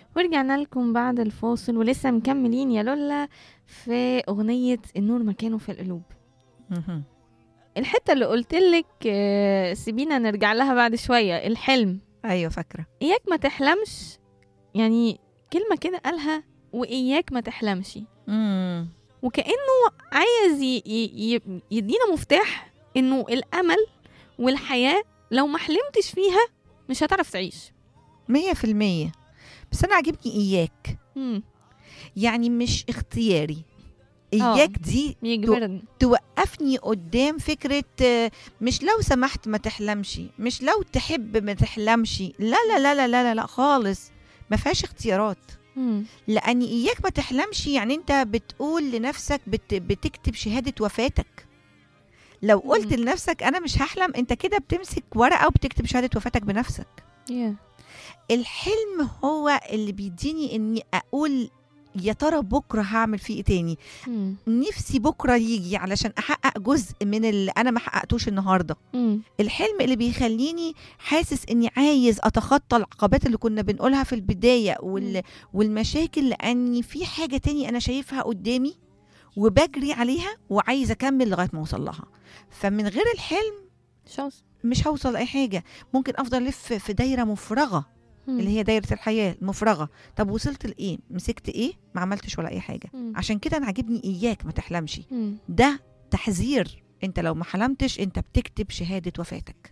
ورجعنا لكم بعد الفاصل ولسه مكملين يا لولا في أغنية النور مكانه في القلوب مهم. الحتة اللي قلتلك آه، سيبينا نرجع لها بعد شوية الحلم ايوه فاكره إياك ما تحلمش يعني كلمة كده قالها وإياك ما تحلمش مم. وكأنه عايز ي- ي- ي- يدينا مفتاح إنه الأمل والحياة لو ما حلمتش فيها مش هتعرف تعيش مية في المية بس أنا عاجبني إياك مم. يعني مش اختياري آه. إياك دي يجبرني توقفني قدام فكرة آه، مش لو سمحت ما تحلمش مش لو تحب ما تحلمش لا لا لا لا لا لا, لا خالص ما فيهاش اختيارات مم. لأن إياك ما تحلمش يعني أنت بتقول لنفسك بت بتكتب شهادة وفاتك لو مم. قلت لنفسك أنا مش هحلم أنت كده بتمسك ورقة وبتكتب شهادة وفاتك بنفسك yeah. الحلم هو اللي بيديني اني اقول يا ترى بكره هعمل فيه ايه تاني مم. نفسي بكره يجي علشان احقق جزء من اللي انا ما حققتوش النهارده مم. الحلم اللي بيخليني حاسس اني عايز اتخطى العقبات اللي كنا بنقولها في البدايه وال... مم. والمشاكل لاني في حاجه تاني انا شايفها قدامي وبجري عليها وعايزه اكمل لغايه ما اوصل لها فمن غير الحلم شوز مش هوصل لاي حاجه ممكن افضل الف في دايره مفرغه اللي هي دايره الحياه المفرغه طب وصلت لايه مسكت ايه ما عملتش ولا اي حاجه عشان كده انا عاجبني اياك ما تحلمش ده تحذير انت لو ما حلمتش انت بتكتب شهاده وفاتك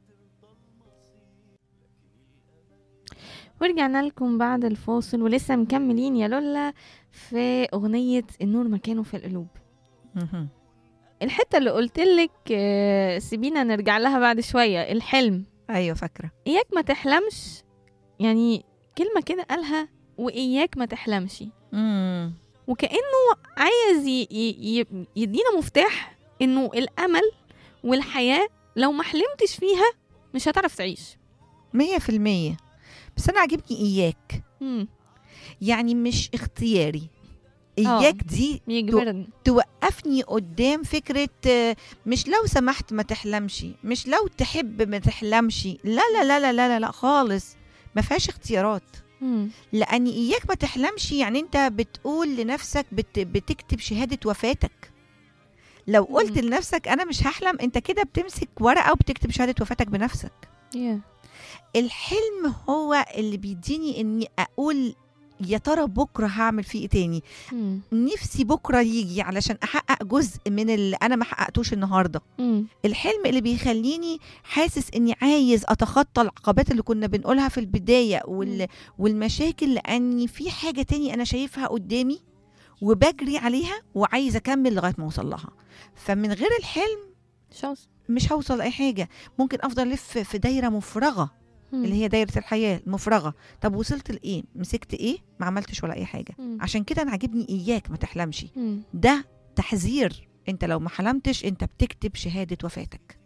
ورجعنا لكم بعد الفاصل ولسه مكملين يا لولا في أغنية النور مكانه في القلوب مهم. الحتة اللي قلتلك آه، سيبينا نرجع لها بعد شوية الحلم ايوه فاكره إياك ما تحلمش يعني كلمة كده قالها وإياك ما تحلمش مم. وكأنه عايز ي- ي- ي- يدينا مفتاح إنه الأمل والحياة لو ما حلمتش فيها مش هتعرف تعيش مية في المية بس أنا عاجبني إياك مم. يعني مش اختياري آه. إياك دي يجبرني توقفني قدام فكرة آه، مش لو سمحت ما تحلمش مش لو تحب ما تحلمش لا لا لا لا لا لا, لا خالص ما فيهاش اختيارات مم. لأن إياك ما تحلمش يعني أنت بتقول لنفسك بت بتكتب شهادة وفاتك لو مم. قلت لنفسك أنا مش هحلم أنت كده بتمسك ورقة وبتكتب شهادة وفاتك بنفسك yeah. الحلم هو اللي بيديني اني اقول يا ترى بكره هعمل فيه ايه تاني مم. نفسي بكره يجي علشان احقق جزء من اللي انا ما حققتوش النهارده مم. الحلم اللي بيخليني حاسس اني عايز اتخطى العقبات اللي كنا بنقولها في البدايه وال... مم. والمشاكل لاني في حاجه تاني انا شايفها قدامي وبجري عليها وعايزه اكمل لغايه ما اوصل لها فمن غير الحلم شوز مش هوصل لاي حاجه ممكن افضل الف في دايره مفرغه مم. اللي هي دايره الحياه المفرغه طب وصلت لايه مسكت ايه ما عملتش ولا اي حاجه مم. عشان كده انا عاجبني اياك ما تحلمش مم. ده تحذير انت لو ما حلمتش انت بتكتب شهاده وفاتك